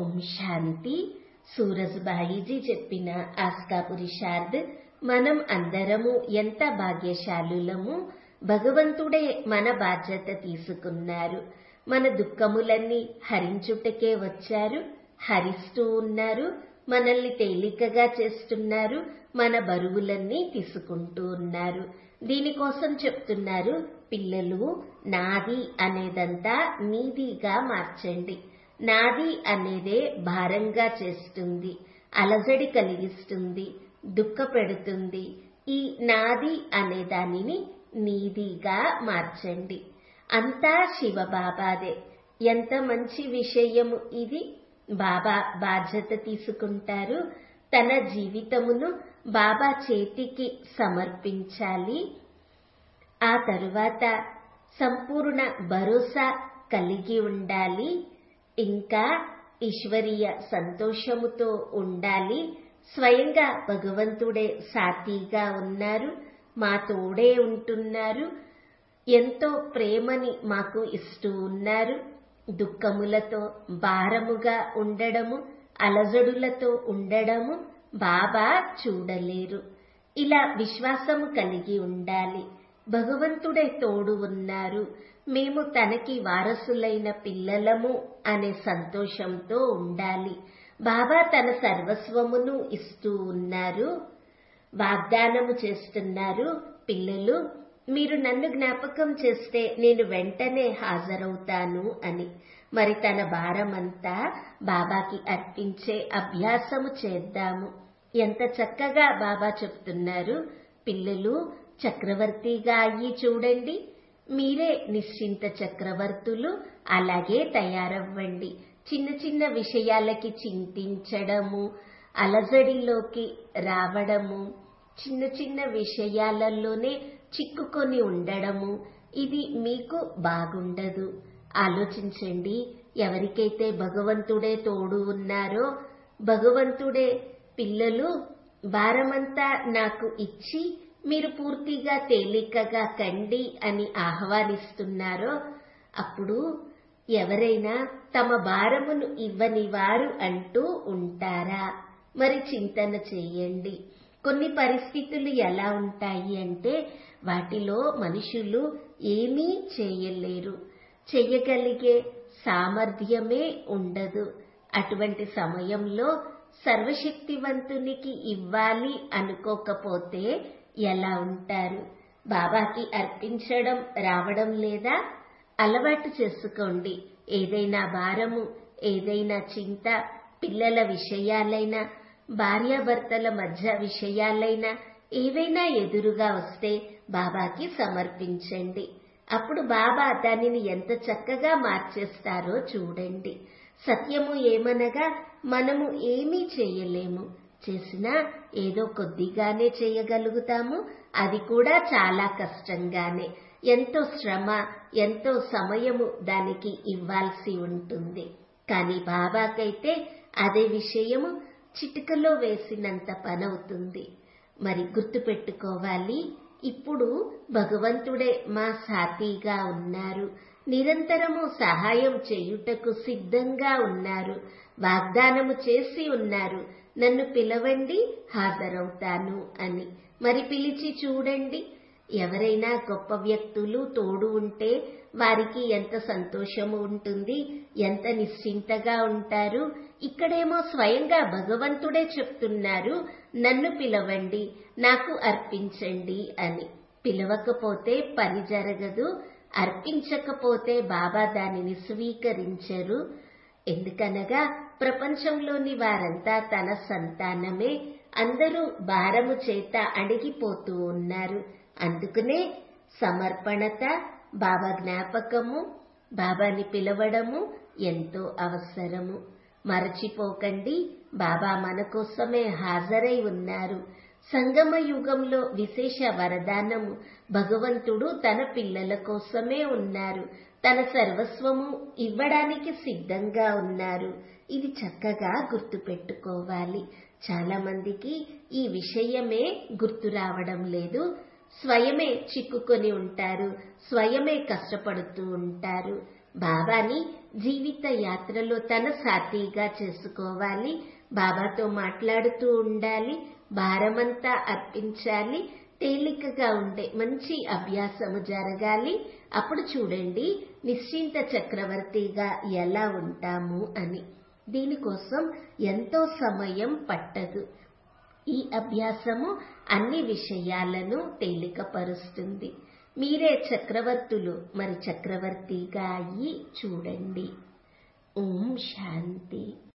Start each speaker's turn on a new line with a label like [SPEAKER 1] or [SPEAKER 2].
[SPEAKER 1] ఓం శాంతి సూరజ్బాయిజీ చెప్పిన ఆస్కా పురుషార్థ్ మనం అందరము ఎంత భాగ్యశాలులము భగవంతుడే మన బాధ్యత తీసుకున్నారు మన దుఃఖములన్నీ హరించుటకే వచ్చారు హరిస్తూ ఉన్నారు మనల్ని తేలికగా చేస్తున్నారు మన బరువులన్నీ తీసుకుంటూ ఉన్నారు దీనికోసం చెప్తున్నారు పిల్లలు నాది అనేదంతా మీదిగా మార్చండి నాది అనేదే భారంగా చేస్తుంది అలజడి కలిగిస్తుంది దుఃఖ పెడుతుంది ఈ నాది అనే దానిని నీదిగా మార్చండి అంతా శివబాబాదే ఎంత మంచి విషయము ఇది బాబా బాధ్యత తీసుకుంటారు తన జీవితమును బాబా చేతికి సమర్పించాలి ఆ తరువాత సంపూర్ణ భరోసా కలిగి ఉండాలి ఇంకా ఈశ్వరీయ సంతోషముతో ఉండాలి స్వయంగా భగవంతుడే సాతిగా ఉన్నారు మా తోడే ఉంటున్నారు ఎంతో ప్రేమని మాకు ఇస్తూ ఉన్నారు దుఃఖములతో భారముగా ఉండడము అలజడులతో ఉండడము బాబా చూడలేరు ఇలా విశ్వాసము కలిగి ఉండాలి భగవంతుడే తోడు ఉన్నారు మేము తనకి వారసులైన పిల్లలము అనే సంతోషంతో ఉండాలి బాబా తన సర్వస్వమును ఇస్తూ ఉన్నారు వాగ్దానము చేస్తున్నారు పిల్లలు మీరు నన్ను జ్ఞాపకం చేస్తే నేను వెంటనే హాజరవుతాను అని మరి తన భారమంతా బాబాకి అర్పించే అభ్యాసము చేద్దాము ఎంత చక్కగా బాబా చెప్తున్నారు పిల్లలు చక్రవర్తిగా అయ్యి చూడండి మీరే నిశ్చింత చక్రవర్తులు అలాగే తయారవ్వండి చిన్న చిన్న విషయాలకి చింతించడము అలజడిలోకి రావడము చిన్న చిన్న విషయాలలోనే చిక్కుకొని ఉండడము ఇది మీకు బాగుండదు ఆలోచించండి ఎవరికైతే భగవంతుడే తోడు ఉన్నారో భగవంతుడే పిల్లలు భారమంతా నాకు ఇచ్చి మీరు పూర్తిగా తేలికగా కండి అని ఆహ్వానిస్తున్నారో అప్పుడు ఎవరైనా తమ భారమును ఇవ్వని వారు అంటూ ఉంటారా మరి చింతన చేయండి కొన్ని పరిస్థితులు ఎలా ఉంటాయి అంటే వాటిలో మనుషులు ఏమీ చేయలేరు చెయ్యగలిగే సామర్థ్యమే ఉండదు అటువంటి సమయంలో సర్వశక్తివంతునికి ఇవ్వాలి అనుకోకపోతే ఎలా ఉంటారు బాబాకి అర్పించడం రావడం లేదా అలవాటు చేసుకోండి ఏదైనా భారము ఏదైనా చింత పిల్లల విషయాలైనా భార్యాభర్తల మధ్య విషయాలైనా ఏవైనా ఎదురుగా వస్తే బాబాకి సమర్పించండి అప్పుడు బాబా దానిని ఎంత చక్కగా మార్చేస్తారో చూడండి సత్యము ఏమనగా మనము ఏమీ చేయలేము చేసినా ఏదో కొద్దిగానే చేయగలుగుతాము అది కూడా చాలా కష్టంగానే ఎంతో శ్రమ ఎంతో సమయము దానికి ఇవ్వాల్సి ఉంటుంది కానీ బాబాకైతే అదే విషయము చిటికలో వేసినంత పనవుతుంది మరి గుర్తుపెట్టుకోవాలి ఇప్పుడు భగవంతుడే మా సాతిగా ఉన్నారు నిరంతరము సహాయం చేయుటకు సిద్ధంగా ఉన్నారు వాగ్దానము చేసి ఉన్నారు నన్ను పిలవండి హాజరవుతాను అని మరి పిలిచి చూడండి ఎవరైనా గొప్ప వ్యక్తులు తోడు ఉంటే వారికి ఎంత సంతోషము ఉంటుంది ఎంత నిశ్చింతగా ఉంటారు ఇక్కడేమో స్వయంగా భగవంతుడే చెప్తున్నారు నన్ను పిలవండి నాకు అర్పించండి అని పిలవకపోతే పని జరగదు అర్పించకపోతే బాబా దానిని స్వీకరించరు ఎందుకనగా ప్రపంచంలోని వారంతా తన సంతానమే అందరూ భారము చేత అడిగిపోతూ ఉన్నారు అందుకనే సమర్పణత బాబా జ్ఞాపకము బాబాని పిలవడము ఎంతో అవసరము మరచిపోకండి బాబా మన కోసమే హాజరై ఉన్నారు సంగమ యుగంలో విశేష వరదానము భగవంతుడు తన పిల్లల కోసమే ఉన్నారు తన సర్వస్వము ఇవ్వడానికి సిద్ధంగా ఉన్నారు ఇది చక్కగా గుర్తుపెట్టుకోవాలి చాలా మందికి ఈ విషయమే గుర్తు రావడం లేదు స్వయమే చిక్కుకొని ఉంటారు స్వయమే కష్టపడుతూ ఉంటారు బాబాని జీవిత యాత్రలో తన సాథీగా చేసుకోవాలి బాబాతో మాట్లాడుతూ ఉండాలి భారమంతా అర్పించాలి తేలికగా ఉండే మంచి అభ్యాసము జరగాలి అప్పుడు చూడండి నిశ్చింత చక్రవర్తిగా ఎలా ఉంటాము అని దీనికోసం ఎంతో సమయం పట్టదు ఈ అభ్యాసము అన్ని విషయాలను తేలికపరుస్తుంది మీరే చక్రవర్తులు మరి చక్రవర్తిగా అయ్యి చూడండి ఓం శాంతి